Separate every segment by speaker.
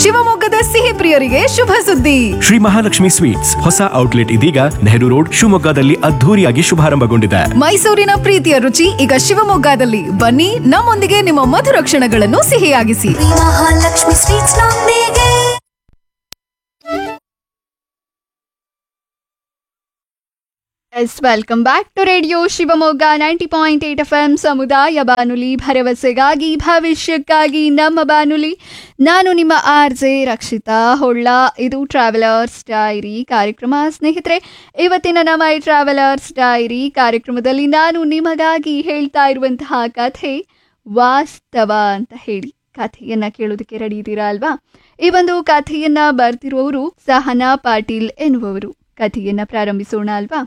Speaker 1: ಶಿವಮೊಗ್ಗದ ಸಿಹಿ ಪ್ರಿಯರಿಗೆ ಶುಭ ಸುದ್ದಿ
Speaker 2: ಶ್ರೀ ಮಹಾಲಕ್ಷ್ಮಿ ಸ್ವೀಟ್ಸ್ ಹೊಸ ಔಟ್ಲೆಟ್ ಇದೀಗ ನೆಹರು ರೋಡ್ ಶಿವಮೊಗ್ಗದಲ್ಲಿ ಅದ್ಧೂರಿಯಾಗಿ ಶುಭಾರಂಭಗೊಂಡಿದೆ
Speaker 1: ಮೈಸೂರಿನ ಪ್ರೀತಿಯ ರುಚಿ ಈಗ ಶಿವಮೊಗ್ಗದಲ್ಲಿ ಬನ್ನಿ ನಮ್ಮೊಂದಿಗೆ ನಿಮ್ಮ ಮಧುರ ಕ್ಷಣಗಳನ್ನು ಸಿಹಿಯಾಗಿಸಿ
Speaker 3: ಮಹಾಲಕ್ಷ್ಮಿ ಸ್ವೀಟ್ಸ್ ನೊಂದಿಗೆ
Speaker 4: yes welcome back to radio Shivamogga ninety point eight F M ಸಮುದಾಯ ಬಾನುಲಿ ಭರವಸೆಗಾಗಿ ಭವಿಷ್ಯಕ್ಕಾಗಿ ನಮ್ಮ ಬಾನುಲಿ ನಾನು ನಿಮ್ಮ ಆರ್ ಜೆ ರಕ್ಷಿತಾ ಹೊಳ್ಳ ಇದು ಟ್ರಾವೆಲರ್ಸ್ ಡೈರಿ ಕಾರ್ಯಕ್ರಮ ಸ್ನೇಹಿತರೆ ಇವತ್ತಿನ ನಮ್ಮ ಈ ಟ್ರಾವೆಲರ್ಸ್ ಡೈರಿ ಕಾರ್ಯಕ್ರಮದಲ್ಲಿ ನಾನು ನಿಮಗಾಗಿ ಹೇಳ್ತಾ ಇರುವಂತಹ ಕಥೆ ವಾಸ್ತವ ಅಂತ ಹೇಳಿ ಕಥೆಯನ್ನ ಕೇಳೋದಕ್ಕೆ ರೆಡಿ ಇದ್ದೀರಾ ಅಲ್ವಾ ಈ ಒಂದು ಕಥೆಯನ್ನ ಬರ್ತಿರುವವರು ಸಹನಾ ಪಾಟೀಲ್ ಎನ್ನುವವರು ಕಥೆಯನ್ನ ಪ್ರಾರಂಭಿಸೋಣ ಅಲ್ವಾ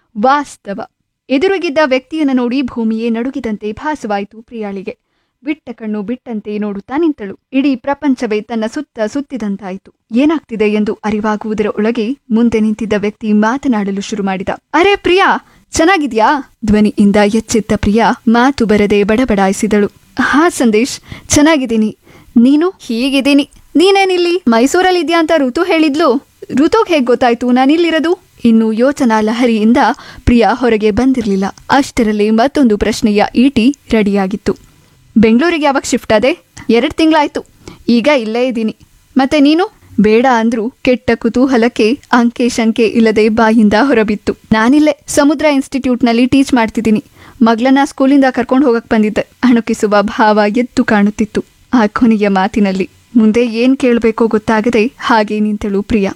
Speaker 4: ವಾಸ್ತವ ಎದುರಿಗಿದ್ದ ವ್ಯಕ್ತಿಯನ್ನು ನೋಡಿ ಭೂಮಿಯೇ ನಡುಗಿದಂತೆ ಭಾಸವಾಯಿತು ಪ್ರಿಯಾಳಿಗೆ ಬಿಟ್ಟ ಕಣ್ಣು ಬಿಟ್ಟಂತೆ ನೋಡುತ್ತಾ ನಿಂತಳು ಇಡೀ ಪ್ರಪಂಚವೇ ತನ್ನ ಸುತ್ತ ಸುತ್ತಿದಂತಾಯಿತು ಏನಾಗ್ತಿದೆ ಎಂದು ಅರಿವಾಗುವುದರ ಒಳಗೆ ಮುಂದೆ ನಿಂತಿದ್ದ ವ್ಯಕ್ತಿ ಮಾತನಾಡಲು ಶುರು ಮಾಡಿದ ಅರೆ ಪ್ರಿಯಾ ಚೆನ್ನಾಗಿದ್ಯಾ ಧ್ವನಿಯಿಂದ ಎಚ್ಚೆತ್ತ ಪ್ರಿಯಾ ಮಾತು ಬರದೆ ಬಡಬಡಾಯಿಸಿದಳು ಹಾ ಸಂದೇಶ್ ಚೆನ್ನಾಗಿದ್ದೀನಿ ನೀನು ಹೀಗಿದ್ದೀನಿ ನೀನೇನಿಲ್ಲಿ ಮೈಸೂರಲ್ಲಿದ್ಯಾ ಅಂತ ಋತು ಹೇಳಿದ್ಲು ಋತುಗ್ ಹೇಗ್ ಗೊತ್ತಾಯ್ತು ನಾನಿಲ್ಲಿರೋದು ಇನ್ನು ಯೋಚನಾ ಲಹರಿಯಿಂದ ಪ್ರಿಯಾ ಹೊರಗೆ ಬಂದಿರಲಿಲ್ಲ ಅಷ್ಟರಲ್ಲಿ ಮತ್ತೊಂದು ಪ್ರಶ್ನೆಯ ಈಟಿ ರೆಡಿಯಾಗಿತ್ತು ಬೆಂಗಳೂರಿಗೆ ಯಾವಾಗ ಶಿಫ್ಟ್ ಆದೆ ಎರಡು ತಿಂಗಳಾಯ್ತು ಈಗ ಇಲ್ಲೇ ಇದ್ದೀನಿ ಮತ್ತೆ ನೀನು ಬೇಡ ಅಂದ್ರು ಕೆಟ್ಟ ಕುತೂಹಲಕ್ಕೆ ಅಂಕೆ ಶಂಕೆ ಇಲ್ಲದೆ ಬಾಯಿಂದ ಹೊರಬಿತ್ತು ನಾನಿಲ್ಲೇ ಸಮುದ್ರ ಇನ್ಸ್ಟಿಟ್ಯೂಟ್ನಲ್ಲಿ ಟೀಚ್ ಮಾಡ್ತಿದ್ದೀನಿ ಮಗಳನ್ನ ಸ್ಕೂಲಿಂದ ಕರ್ಕೊಂಡು ಹೋಗಕ್ ಬಂದಿದ್ದೆ ಅಣುಕಿಸುವ ಭಾವ ಎದ್ದು ಕಾಣುತ್ತಿತ್ತು ಆ ಕೊನೆಯ ಮಾತಿನಲ್ಲಿ ಮುಂದೆ ಏನ್ ಕೇಳಬೇಕೋ ಗೊತ್ತಾಗದೆ ಹಾಗೆ ನಿಂತಳು ಪ್ರಿಯಾ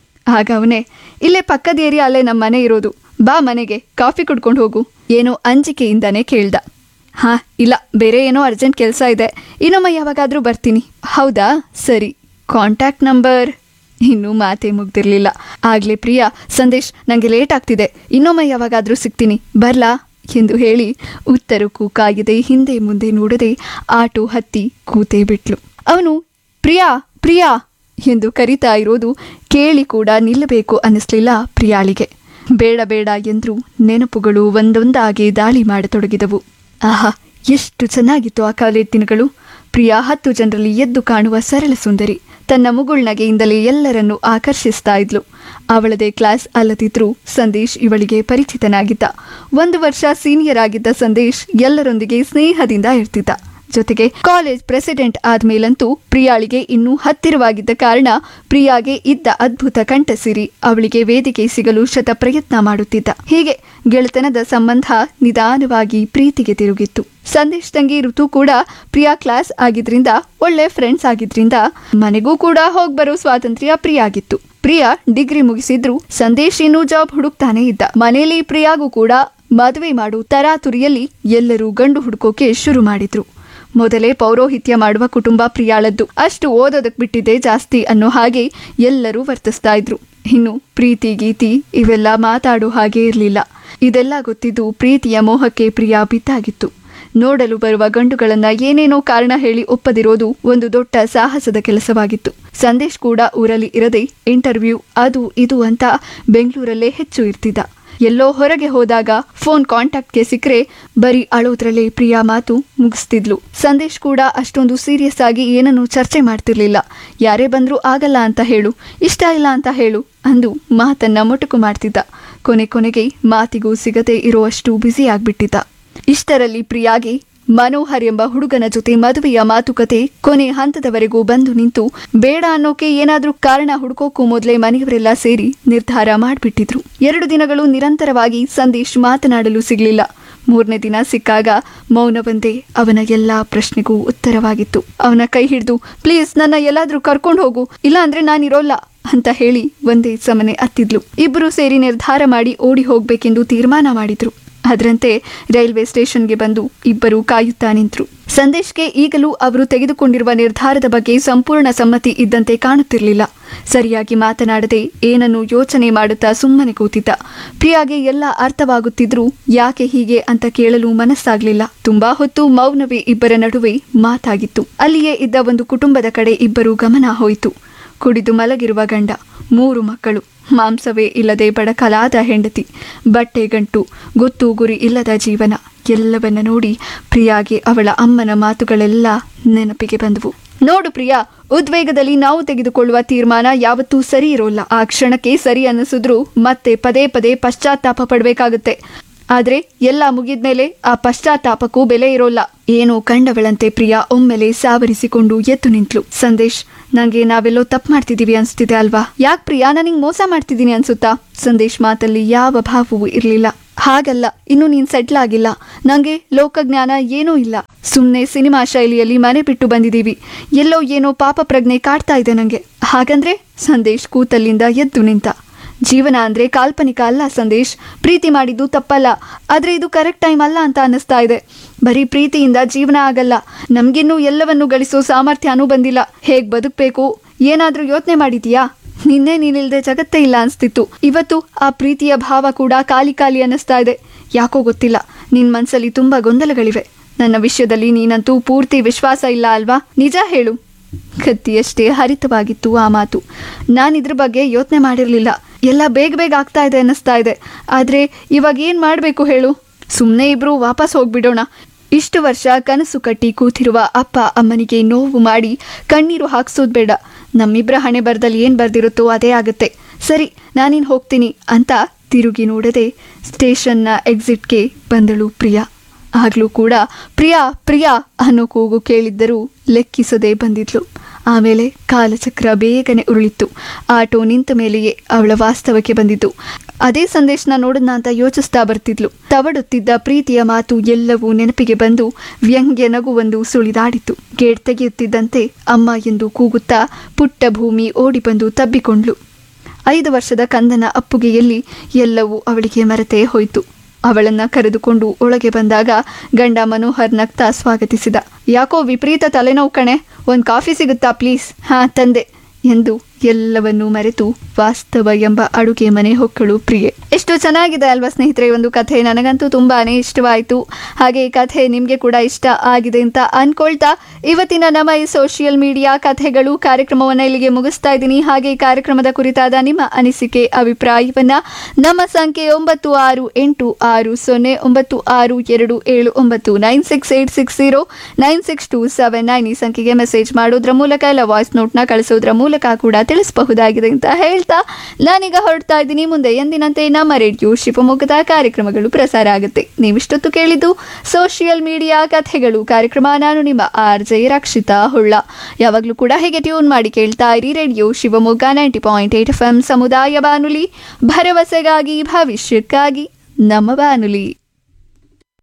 Speaker 4: ಆಗ ಅವನೇ ಇಲ್ಲೇ ಪಕ್ಕದ ಏರಿಯಾ ಅಲ್ಲೇ ನಮ್ಮ ಮನೆ ಇರೋದು ಬಾ ಮನೆಗೆ ಕಾಫಿ ಕುಡ್ಕೊಂಡು ಹೋಗು ಏನೋ ಅಂಜಿಕೆಯಿಂದಾನೇ ಕೇಳ್ದ ಹಾ ಇಲ್ಲ ಬೇರೆ ಏನೋ ಅರ್ಜೆಂಟ್ ಕೆಲಸ ಇದೆ ಇನ್ನೊಮ್ಮೆ ಯಾವಾಗಾದ್ರೂ ಬರ್ತೀನಿ ಹೌದಾ ಸರಿ ಕಾಂಟ್ಯಾಕ್ಟ್ ನಂಬರ್ ಇನ್ನೂ ಮಾತೇ ಮುಗ್ದಿರ್ಲಿಲ್ಲ ಆಗ್ಲೇ ಪ್ರಿಯಾ ಸಂದೇಶ್ ನನಗೆ ಲೇಟ್ ಆಗ್ತಿದೆ ಇನ್ನೊಮ್ಮೆ ಯಾವಾಗಾದ್ರೂ ಸಿಗ್ತೀನಿ ಬರ್ಲಾ ಎಂದು ಹೇಳಿ ಉತ್ತರಕ್ಕೂ ಕಾಯದೆ ಹಿಂದೆ ಮುಂದೆ ನೋಡದೆ ಆಟೋ ಹತ್ತಿ ಕೂತೇ ಬಿಟ್ಲು ಅವನು ಪ್ರಿಯಾ ಪ್ರಿಯಾ ಎಂದು ಕರಿತಾ ಇರೋದು ಕೇಳಿ ಕೂಡ ನಿಲ್ಲಬೇಕು ಅನ್ನಿಸ್ಲಿಲ್ಲ ಪ್ರಿಯಾಳಿಗೆ ಬೇಡ ಬೇಡ ಎಂದ್ರು ನೆನಪುಗಳು ಒಂದೊಂದಾಗಿ ದಾಳಿ ಮಾಡತೊಡಗಿದವು ಆಹಾ ಎಷ್ಟು ಚೆನ್ನಾಗಿತ್ತು ಆ ಕಾಲೇಜ್ ದಿನಗಳು ಪ್ರಿಯಾ ಹತ್ತು ಜನರಲ್ಲಿ ಎದ್ದು ಕಾಣುವ ಸರಳ ಸುಂದರಿ ತನ್ನ ಮುಗುಳ್ನಗೆಯಿಂದಲೇ ಎಲ್ಲರನ್ನೂ ಆಕರ್ಷಿಸ್ತಾ ಇದ್ಲು ಅವಳದೇ ಕ್ಲಾಸ್ ಅಲ್ಲದಿದ್ರೂ ಸಂದೇಶ್ ಇವಳಿಗೆ ಪರಿಚಿತನಾಗಿದ್ದ ಒಂದು ವರ್ಷ ಸೀನಿಯರ್ ಆಗಿದ್ದ ಸಂದೇಶ್ ಎಲ್ಲರೊಂದಿಗೆ ಸ್ನೇಹದಿಂದ ಇರ್ತಿದ್ದ ಜೊತೆಗೆ ಕಾಲೇಜ್ ಪ್ರೆಸಿಡೆಂಟ್ ಆದ್ಮೇಲಂತೂ ಪ್ರಿಯಾಳಿಗೆ ಇನ್ನೂ ಹತ್ತಿರವಾಗಿದ್ದ ಕಾರಣ ಪ್ರಿಯಾಗೆ ಇದ್ದ ಅದ್ಭುತ ಕಂಠಸಿರಿ ಅವಳಿಗೆ ವೇದಿಕೆ ಸಿಗಲು ಶತ ಪ್ರಯತ್ನ ಮಾಡುತ್ತಿದ್ದ ಹೀಗೆ ಗೆಳೆತನದ ಸಂಬಂಧ ನಿಧಾನವಾಗಿ ಪ್ರೀತಿಗೆ ತಿರುಗಿತ್ತು ಸಂದೇಶ್ ತಂಗಿ ಋತು ಕೂಡ ಪ್ರಿಯಾ ಕ್ಲಾಸ್ ಆಗಿದ್ರಿಂದ ಒಳ್ಳೆ ಫ್ರೆಂಡ್ಸ್ ಆಗಿದ್ರಿಂದ ಮನೆಗೂ ಕೂಡ ಹೋಗ್ಬರೋ ಸ್ವಾತಂತ್ರ್ಯ ಪ್ರಿಯಾಗಿತ್ತು ಪ್ರಿಯಾ ಡಿಗ್ರಿ ಮುಗಿಸಿದ್ರು ಸಂದೇಶ್ ಇನ್ನೂ ಜಾಬ್ ಹುಡುಕ್ತಾನೆ ಇದ್ದ ಮನೆಯಲ್ಲಿ ಪ್ರಿಯಾಗೂ ಕೂಡ ಮದುವೆ ಮಾಡು ತರಾತುರಿಯಲ್ಲಿ ಎಲ್ಲರೂ ಗಂಡು ಹುಡುಕೋಕೆ ಶುರು ಮಾಡಿದ್ರು ಮೊದಲೇ ಪೌರೋಹಿತ್ಯ ಮಾಡುವ ಕುಟುಂಬ ಪ್ರಿಯಾಳದ್ದು ಅಷ್ಟು ಓದೋದಕ್ ಬಿಟ್ಟಿದೆ ಜಾಸ್ತಿ ಅನ್ನೋ ಹಾಗೆ ಎಲ್ಲರೂ ವರ್ತಿಸ್ತಾ ಇದ್ರು ಇನ್ನು ಪ್ರೀತಿ ಗೀತಿ ಇವೆಲ್ಲ ಮಾತಾಡೋ ಹಾಗೆ ಇರಲಿಲ್ಲ ಇದೆಲ್ಲ ಗೊತ್ತಿದ್ದು ಪ್ರೀತಿಯ ಮೋಹಕ್ಕೆ ಪ್ರಿಯಾ ಬಿದ್ದಾಗಿತ್ತು ನೋಡಲು ಬರುವ ಗಂಡುಗಳನ್ನ ಏನೇನೋ ಕಾರಣ ಹೇಳಿ ಒಪ್ಪದಿರೋದು ಒಂದು ದೊಡ್ಡ ಸಾಹಸದ ಕೆಲಸವಾಗಿತ್ತು ಸಂದೇಶ್ ಕೂಡ ಊರಲ್ಲಿ ಇರದೆ ಇಂಟರ್ವ್ಯೂ ಅದು ಇದು ಅಂತ ಬೆಂಗಳೂರಲ್ಲೇ ಹೆಚ್ಚು ಇರ್ತಿದ್ದ ಎಲ್ಲೋ ಹೊರಗೆ ಹೋದಾಗ ಫೋನ್ ಕಾಂಟ್ಯಾಕ್ಟ್ಗೆ ಸಿಕ್ಕರೆ ಬರೀ ಅಳೋದ್ರಲ್ಲೇ ಪ್ರಿಯಾ ಮಾತು ಮುಗಿಸ್ತಿದ್ಲು ಸಂದೇಶ್ ಕೂಡ ಅಷ್ಟೊಂದು ಸೀರಿಯಸ್ ಆಗಿ ಏನನ್ನು ಚರ್ಚೆ ಮಾಡ್ತಿರ್ಲಿಲ್ಲ ಯಾರೇ ಬಂದ್ರೂ ಆಗಲ್ಲ ಅಂತ ಹೇಳು ಇಷ್ಟ ಇಲ್ಲ ಅಂತ ಹೇಳು ಅಂದು ಮಾತನ್ನ ಮೊಟಕು ಮಾಡ್ತಿದ್ದ ಕೊನೆ ಕೊನೆಗೆ ಮಾತಿಗೂ ಸಿಗದೆ ಇರುವಷ್ಟು ಬ್ಯುಸಿ ಆಗ್ಬಿಟ್ಟಿದ್ದ ಇಷ್ಟರಲ್ಲಿ ಪ್ರಿಯಾಗೆ ಮನೋಹರ್ ಎಂಬ ಹುಡುಗನ ಜೊತೆ ಮದುವೆಯ ಮಾತುಕತೆ ಕೊನೆ ಹಂತದವರೆಗೂ ಬಂದು ನಿಂತು ಬೇಡ ಅನ್ನೋಕೆ ಏನಾದ್ರೂ ಕಾರಣ ಹುಡುಕೋಕ್ಕೂ ಮೊದಲೇ ಮನೆಯವರೆಲ್ಲ ಸೇರಿ ನಿರ್ಧಾರ ಮಾಡಿಬಿಟ್ಟಿದ್ರು ಎರಡು ದಿನಗಳು ನಿರಂತರವಾಗಿ ಸಂದೇಶ್ ಮಾತನಾಡಲು ಸಿಗಲಿಲ್ಲ ಮೂರನೇ ದಿನ ಸಿಕ್ಕಾಗ ಮೌನವಂದೇ ಅವನ ಎಲ್ಲಾ ಪ್ರಶ್ನೆಗೂ ಉತ್ತರವಾಗಿತ್ತು ಅವನ ಕೈ ಹಿಡಿದು ಪ್ಲೀಸ್ ನನ್ನ ಎಲ್ಲಾದ್ರೂ ಕರ್ಕೊಂಡು ಹೋಗು ಇಲ್ಲ ಅಂದ್ರೆ ನಾನಿರೋಲ್ಲ ಅಂತ ಹೇಳಿ ಒಂದೇ ಸಮನೆ ಅತ್ತಿದ್ಲು ಇಬ್ಬರು ಸೇರಿ ನಿರ್ಧಾರ ಮಾಡಿ ಓಡಿ ಹೋಗ್ಬೇಕೆಂದು ತೀರ್ಮಾನ ಮಾಡಿದ್ರು ಅದರಂತೆ ರೈಲ್ವೆ ಸ್ಟೇಷನ್ಗೆ ಬಂದು ಇಬ್ಬರು ಕಾಯುತ್ತಾ ನಿಂತರು ಸಂದೇಶ್ಗೆ ಈಗಲೂ ಅವರು ತೆಗೆದುಕೊಂಡಿರುವ ನಿರ್ಧಾರದ ಬಗ್ಗೆ ಸಂಪೂರ್ಣ ಸಮ್ಮತಿ ಇದ್ದಂತೆ ಕಾಣುತ್ತಿರಲಿಲ್ಲ ಸರಿಯಾಗಿ ಮಾತನಾಡದೆ ಏನನ್ನು ಯೋಚನೆ ಮಾಡುತ್ತಾ ಸುಮ್ಮನೆ ಕೂತಿದ್ದ ಪ್ರಿಯಾಗೆ ಎಲ್ಲ ಅರ್ಥವಾಗುತ್ತಿದ್ರೂ ಯಾಕೆ ಹೀಗೆ ಅಂತ ಕೇಳಲು ಮನಸ್ಸಾಗ್ಲಿಲ್ಲ ತುಂಬಾ ಹೊತ್ತು ಮೌನವೇ ಇಬ್ಬರ ನಡುವೆ ಮಾತಾಗಿತ್ತು ಅಲ್ಲಿಯೇ ಇದ್ದ ಒಂದು ಕುಟುಂಬದ ಕಡೆ ಇಬ್ಬರು ಗಮನ ಹೋಯಿತು ಕುಡಿದು ಮಲಗಿರುವ ಗಂಡ ಮೂರು ಮಕ್ಕಳು ಮಾಂಸವೇ ಇಲ್ಲದೆ ಬಡಕಲಾದ ಹೆಂಡತಿ ಬಟ್ಟೆ ಗಂಟು ಗೊತ್ತು ಗುರಿ ಇಲ್ಲದ ಜೀವನ ಎಲ್ಲವನ್ನ ನೋಡಿ ಪ್ರಿಯಾಗೆ ಅವಳ ಅಮ್ಮನ ಮಾತುಗಳೆಲ್ಲ ನೆನಪಿಗೆ ಬಂದವು ನೋಡು ಪ್ರಿಯಾ ಉದ್ವೇಗದಲ್ಲಿ ನಾವು ತೆಗೆದುಕೊಳ್ಳುವ ತೀರ್ಮಾನ ಯಾವತ್ತೂ ಸರಿ ಇರೋಲ್ಲ ಆ ಕ್ಷಣಕ್ಕೆ ಸರಿ ಅನ್ನಿಸಿದ್ರು ಮತ್ತೆ ಪದೇ ಪದೇ ಪಶ್ಚಾತ್ತಾಪ ಪಡಬೇಕಾಗುತ್ತೆ ಆದ್ರೆ ಎಲ್ಲ ಮುಗಿದ್ಮೇಲೆ ಆ ಪಶ್ಚಾತ್ತಾಪಕ್ಕೂ ಬೆಲೆ ಇರೋಲ್ಲ ಏನು ಕಂಡವಳಂತೆ ಪ್ರಿಯಾ ಒಮ್ಮೆಲೆ ಸಾವರಿಸಿಕೊಂಡು ಎದ್ದು ನಿಂತ್ಲು ಸಂದೇಶ್ ನಂಗೆ ನಾವೆಲ್ಲೋ ತಪ್ಪು ಮಾಡ್ತಿದೀವಿ ಅನ್ಸ್ತಿದೆ ಅಲ್ವಾ ಯಾಕೆ ಪ್ರಿಯಾ ನನಗೆ ಮೋಸ ಮಾಡ್ತಿದ್ದೀನಿ ಅನ್ಸುತ್ತಾ ಸಂದೇಶ್ ಮಾತಲ್ಲಿ ಯಾವ ಭಾವವೂ ಇರಲಿಲ್ಲ ಹಾಗಲ್ಲ ಇನ್ನು ನೀನ್ ಸೆಟ್ಲ್ ಆಗಿಲ್ಲ ನಂಗೆ ಲೋಕಜ್ಞಾನ ಏನೂ ಇಲ್ಲ ಸುಮ್ಮನೆ ಸಿನಿಮಾ ಶೈಲಿಯಲ್ಲಿ ಮನೆ ಬಿಟ್ಟು ಬಂದಿದ್ದೀವಿ ಎಲ್ಲೋ ಏನೋ ಪಾಪ ಪ್ರಜ್ಞೆ ಕಾಡ್ತಾ ಇದೆ ನಂಗೆ ಹಾಗಂದ್ರೆ ಸಂದೇಶ್ ಕೂತಲ್ಲಿಂದ ಎದ್ದು ನಿಂತ ಜೀವನ ಅಂದ್ರೆ ಕಾಲ್ಪನಿಕ ಅಲ್ಲ ಸಂದೇಶ್ ಪ್ರೀತಿ ಮಾಡಿದ್ದು ತಪ್ಪಲ್ಲ ಆದ್ರೆ ಇದು ಕರೆಕ್ಟ್ ಟೈಮ್ ಅಲ್ಲ ಅಂತ ಅನ್ನಿಸ್ತಾ ಇದೆ ಬರೀ ಪ್ರೀತಿಯಿಂದ ಜೀವನ ಆಗಲ್ಲ ನಮ್ಗಿನ್ನೂ ಎಲ್ಲವನ್ನು ಗಳಿಸೋ ಸಾಮರ್ಥ್ಯನೂ ಬಂದಿಲ್ಲ ಹೇಗ್ ಬದುಕ್ಬೇಕು ಏನಾದ್ರೂ ಯೋಚನೆ ಮಾಡಿದೀಯಾ ನಿನ್ನೆ ನೀನಿಲ್ದೆ ಜಗತ್ತೇ ಇಲ್ಲ ಅನ್ಸ್ತಿತ್ತು ಇವತ್ತು ಆ ಪ್ರೀತಿಯ ಭಾವ ಕೂಡ ಖಾಲಿ ಖಾಲಿ ಅನ್ನಿಸ್ತಾ ಇದೆ ಯಾಕೋ ಗೊತ್ತಿಲ್ಲ ನಿನ್ ಮನ್ಸಲ್ಲಿ ತುಂಬಾ ಗೊಂದಲಗಳಿವೆ ನನ್ನ ವಿಷಯದಲ್ಲಿ ನೀನಂತೂ ಪೂರ್ತಿ ವಿಶ್ವಾಸ ಇಲ್ಲ ಅಲ್ವಾ ನಿಜ ಹೇಳು ಕತ್ತಿಯಷ್ಟೇ ಹರಿತವಾಗಿತ್ತು ಆ ಮಾತು ನಾನು ಇದ್ರ ಬಗ್ಗೆ ಯೋಚನೆ ಮಾಡಿರಲಿಲ್ಲ ಎಲ್ಲ ಬೇಗ ಬೇಗ ಆಗ್ತಾ ಇದೆ ಅನ್ನಿಸ್ತಾ ಇದೆ ಆದರೆ ಇವಾಗ ಏನು ಮಾಡಬೇಕು ಹೇಳು ಸುಮ್ಮನೆ ಇಬ್ರು ವಾಪಸ್ ಹೋಗ್ಬಿಡೋಣ ಇಷ್ಟು ವರ್ಷ ಕನಸು ಕಟ್ಟಿ ಕೂತಿರುವ ಅಪ್ಪ ಅಮ್ಮನಿಗೆ ನೋವು ಮಾಡಿ ಕಣ್ಣೀರು ಹಾಕ್ಸೋದು ಬೇಡ ನಮ್ಮಿಬ್ಬರ ಹಣೆ ಬರದಲ್ಲಿ ಏನು ಬರ್ದಿರುತ್ತೋ ಅದೇ ಆಗುತ್ತೆ ಸರಿ ನಾನಿನ್ ಹೋಗ್ತೀನಿ ಅಂತ ತಿರುಗಿ ನೋಡದೆ ಸ್ಟೇಷನ್ನ ಎಕ್ಸಿಟ್ಗೆ ಬಂದಳು ಪ್ರಿಯಾ ಆಗ್ಲೂ ಕೂಡ ಪ್ರಿಯಾ ಪ್ರಿಯಾ ಅನ್ನೋ ಕೂಗು ಕೇಳಿದ್ದರೂ ಲೆಕ್ಕಿಸದೆ ಬಂದಿದ್ಲು ಆಮೇಲೆ ಕಾಲಚಕ್ರ ಬೇಗನೆ ಉರುಳಿತ್ತು ಆಟೋ ನಿಂತ ಮೇಲೆಯೇ ಅವಳ ವಾಸ್ತವಕ್ಕೆ ಬಂದಿತ್ತು ಅದೇ ಸಂದೇಶನ ನೋಡೋಣ ಅಂತ ಯೋಚಿಸ್ತಾ ಬರ್ತಿದ್ಲು ತವಡುತ್ತಿದ್ದ ಪ್ರೀತಿಯ ಮಾತು ಎಲ್ಲವೂ ನೆನಪಿಗೆ ಬಂದು ವ್ಯಂಗ್ಯ ನಗುವೊಂದು ಸುಳಿದಾಡಿತು ಗೇಟ್ ತೆಗೆಯುತ್ತಿದ್ದಂತೆ ಅಮ್ಮ ಎಂದು ಕೂಗುತ್ತಾ ಪುಟ್ಟ ಭೂಮಿ ಓಡಿ ಬಂದು ತಬ್ಬಿಕೊಂಡ್ಲು ಐದು ವರ್ಷದ ಕಂದನ ಅಪ್ಪುಗೆಯಲ್ಲಿ ಎಲ್ಲವೂ ಅವಳಿಗೆ ಮರೆತೇ ಹೋಯಿತು ಅವಳನ್ನ ಕರೆದುಕೊಂಡು ಒಳಗೆ ಬಂದಾಗ ಗಂಡ ಮನೋಹರ್ ನಗ್ತಾ ಸ್ವಾಗತಿಸಿದ ಯಾಕೋ ವಿಪರೀತ ತಲೆನೋವು ಕಣೆ ಒಂದು ಕಾಫಿ ಸಿಗುತ್ತಾ ಪ್ಲೀಸ್ ಹಾ ತಂದೆ ಎಂದು ಎಲ್ಲವನ್ನೂ ಮರೆತು ವಾಸ್ತವ ಎಂಬ ಅಡುಗೆ ಮನೆ ಹೊಕ್ಕಳು ಪ್ರಿಯೆ ಎಷ್ಟು ಚೆನ್ನಾಗಿದೆ ಅಲ್ವಾ ಸ್ನೇಹಿತರೆ ಈ ಒಂದು ಕಥೆ ನನಗಂತೂ ತುಂಬಾನೇ ಇಷ್ಟವಾಯಿತು ಹಾಗೆ ಈ ಕಥೆ ನಿಮಗೆ ಕೂಡ ಇಷ್ಟ ಆಗಿದೆ ಅಂತ ಅನ್ಕೊಳ್ತಾ ಇವತ್ತಿನ ನಮ್ಮ ಈ ಸೋಷಿಯಲ್ ಮೀಡಿಯಾ ಕಥೆಗಳು ಕಾರ್ಯಕ್ರಮವನ್ನು ಇಲ್ಲಿಗೆ ಮುಗಿಸ್ತಾ ಇದ್ದೀನಿ ಹಾಗೆ ಈ ಕಾರ್ಯಕ್ರಮದ ಕುರಿತಾದ ನಿಮ್ಮ ಅನಿಸಿಕೆ ಅಭಿಪ್ರಾಯವನ್ನ ನಮ್ಮ ಸಂಖ್ಯೆ ಒಂಬತ್ತು ಆರು ಎಂಟು ಆರು ಸೊನ್ನೆ ಒಂಬತ್ತು ಆರು ಎರಡು ಏಳು ಒಂಬತ್ತು nine six eight six zero nine six two seven nine ಈ ಸಂಖ್ಯೆಗೆ ಮೆಸೇಜ್ ಮಾಡೋದ್ರ ಮೂಲಕ ಇಲ್ಲ ವಾಯ್ಸ್ ನೋಟ್ನ ಕಳಿಸೋದ್ರ ಮೂಲಕ ಕೂಡ ತಿಳಿಸಬಹುದಾಗಿದೆ ಅಂತ ಹೇಳ್ತಾ ನಾನೀಗ ಹೊರಡ್ತಾ ಇದ್ದೀನಿ ಮುಂದೆ ಎಂದಿನಂತೆ ನಮ್ಮ ರೇಡಿಯೋ ಶಿವಮೊಗ್ಗದ ಕಾರ್ಯಕ್ರಮಗಳು ಪ್ರಸಾರ ಆಗುತ್ತೆ ನೀವಿಷ್ಟೊತ್ತು ಕೇಳಿದ್ದು ಸೋಷಿಯಲ್ ಮೀಡಿಯಾ ಕಥೆಗಳು ಕಾರ್ಯಕ್ರಮ ನಾನು ನಿಮ್ಮ ಆರ್ ಜೆ ರಕ್ಷಿತಾ ಹೊಳ್ಳ ಯಾವಾಗಲೂ ಕೂಡ ಹೇಗೆ ಟ್ಯೂನ್ ಮಾಡಿ ಕೇಳ್ತಾ ಇರಿ radio Shivamogga ninety point eight F M ಸಮುದಾಯ ಬಾನುಲಿ ಭರವಸೆಗಾಗಿ ಭವಿಷ್ಯಕ್ಕಾಗಿ ನಮ್ಮ ಬಾನುಲಿ